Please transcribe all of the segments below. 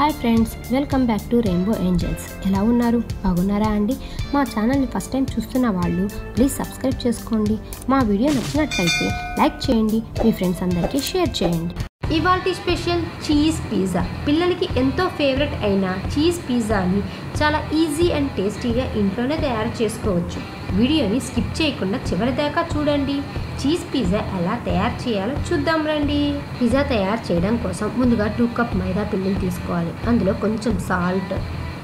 hi friends welcome back to rainbow angels ఎలా ఉన్నారు బాగున్నారా అండి మా ఛానల్ని ఫస్ట్ టైం చూస్తున్న వాళ్ళు ప్లీజ్ సబ్స్క్రైబ్ చేసుకోండి మా వీడియో నచ్చినట్లయితే లైక్ చేయండి మీ ఫ్రెండ్స్ అందరికీ షేర్ చేయండి ఇవాల్టి స్పెషల్ చీజ్ పిజ్జా పిల్లలకి ఎంతో ఫేవరెట్ అయిన చీజ్ పిజ్జాని చాలా ఈజీ అండ్ టేస్టీగా ఇంట్లోనే తయారు చేసుకోవచ్చు వీడియోని స్కిప్ చేయకుండా చివరి దాకా చూడండి చీజ్ పిజ్జా ఎలా తయారు చేయాలో చూద్దాం రండి పిజ్జా తయారు చేయడం కోసం ముందుగా టూ కప్ మైదా పిండిని తీసుకోవాలి అందులో కొంచెం salt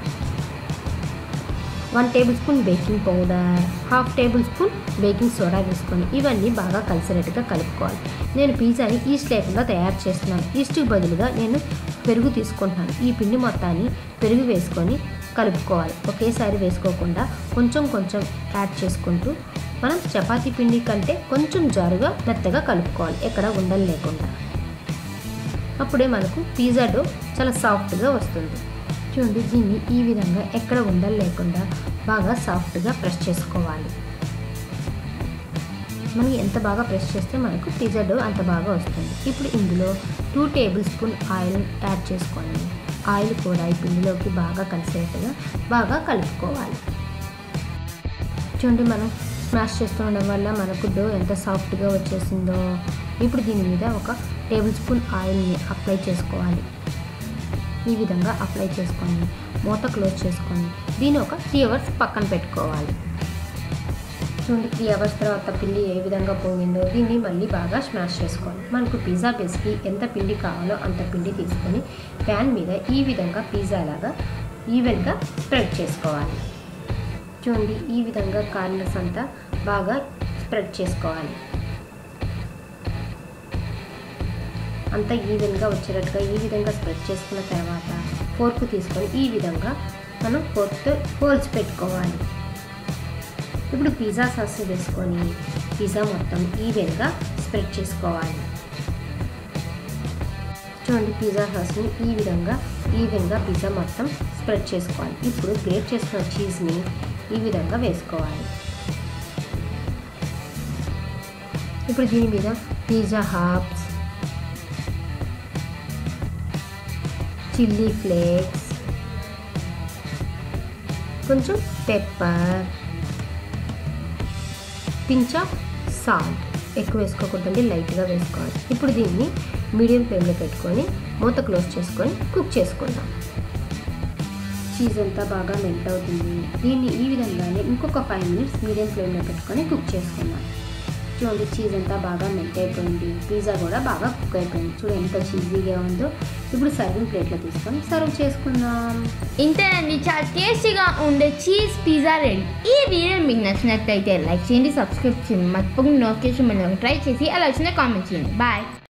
one tablespoon baking powder half tablespoon baking soda వేసుకొని ఇవన్నీ బాగా కలిసినట్టుగా కలుపుకోవాలి నేను పిజ్జాని ఈస్ట్ లేకుండా తయారు చేస్తున్నాను ఈస్ట్కి బదులుగా నేను పెరుగు తీసుకుంటున్నాను ఈ పిండి మొత్తాన్ని పెరుగు వేసుకొని కలుపుకోవాలి ఒకేసారి వేసుకోకుండా కొంచెం కొంచెం యాడ్ చేసుకుంటూ మనం చపాతీ పిండి కంటే కొంచెం జారుగా మెత్తగా కలుపుకోవాలి ఎక్కడ ఉండలు లేకుండా అప్పుడే మనకు పిజ్జా డో చాలా సాఫ్ట్గా వస్తుంది చూడండి దీన్ని ఈ విధంగా ఎక్కడ ఉండలు లేకుండా బాగా సాఫ్ట్గా ప్రెస్ చేసుకోవాలి మనం ఎంత బాగా ప్రెస్ చేస్తే మనకు పిజ్జా డో అంత బాగా వస్తుంది ఇప్పుడు ఇందులో two tablespoon oil add చేసుకోండి ఆయిల్ కూడా ఈ పిండిలోకి బాగా కలిసేట్టుగా బాగా కలుపుకోవాలి చూడండి మనం స్మాష్ చేస్తుండడం వల్ల మనకు డో ఎంత సాఫ్ట్గా వచ్చేసిందో ఇప్పుడు దీని మీద ఒక టేబుల్ స్పూన్ ఆయిల్ని అప్లై చేసుకోవాలి ఈ విధంగా అప్లై చేసుకోండి మూత క్లోజ్ చేసుకోండి దీన్ని ఒక త్రీ అవర్స్ పక్కన పెట్టుకోవాలి చూడండి త్రీ అవర్స్ తర్వాత పిండి ఏ విధంగా పొంగిందో దీన్ని మళ్ళీ బాగా స్మాష్ చేసుకోవాలి మనకు పిజ్జా బేస్కి ఎంత పిండి కావాలో అంత పిండి తీసుకొని ప్యాన్ మీద ఈ విధంగా పిజ్జా లాగా ఈవెన్గా స్ప్రెడ్ చేసుకోవాలి చూడండి ఈ విధంగా కార్నర్స్ అంతా బాగా స్ప్రెడ్ చేసుకోవాలి అంతా ఈవెన్గా వచ్చేటట్టుగా ఈ విధంగా స్ప్రెడ్ చేసుకున్న తర్వాత ఫోర్క్ తీసుకొని ఈ విధంగా మనం ఫోర్క్తో హోల్స్ పెట్టుకోవాలి ఇప్పుడు పిజ్జా సాస్ వేసుకొని పిజ్జా మొత్తం ఈవెన్గా స్ప్రెడ్ చేసుకోవాలి చూడండి పిజ్జా సాస్ని ఈ విధంగా ఈవెన్గా పిజ్జా మొత్తం స్ప్రెడ్ చేసుకోవాలి ఇప్పుడు గ్రేట్ చేసుకున్న చీజ్ని ఈ విధంగా వేసుకోవాలి ఇప్పుడు దీని మీద పిజ్జా హాబ్స్ చిల్లీ ఫ్లేక్స్ కొంచెం పెప్పర్ పించ్ ఆఫ్ సాల్ట్ ఎక్కువ వేసుకోకూడదండి లైట్గా వేసుకోవాలి ఇప్పుడు దీన్ని మీడియం ఫ్లేమ్లో పెట్టుకొని మూత క్లోజ్ చేసుకొని కుక్ చేసుకుందాం చీజ్ అంతా బాగా మెల్ట్ అవుతుంది దీన్ని ఈ విధంగానే ఇంకొక ఫైవ్ మినిట్స్ మీడియం ఫ్లేమ్లో పెట్టుకొని కుక్ చేసుకుందాం చూడండి చీజ్ అంతా బాగా మెల్ట్ అయిపోయింది పిజ్జా కూడా బాగా కుక్ అయిపోయింది చూడు ఎంత చీజీగా ఉందో ఇప్పుడు సర్వింగ్ ప్లేట్లో తీసుకొని సర్వ్ చేసుకుందాం ఇంతేనండి చాలా టేస్టీగా ఉండే చీజ్ పిజ్జా రెడీ ఈ వీడియో మీకు నచ్చినట్లయితే లైక్ చేయండి సబ్స్క్రైబ్ చేయండి మర్చిపోకుండా నోటిఫికేషన్ మళ్ళీ ట్రై చేసి అలా వచ్చిన కామెంట్ చేయండి బాయ్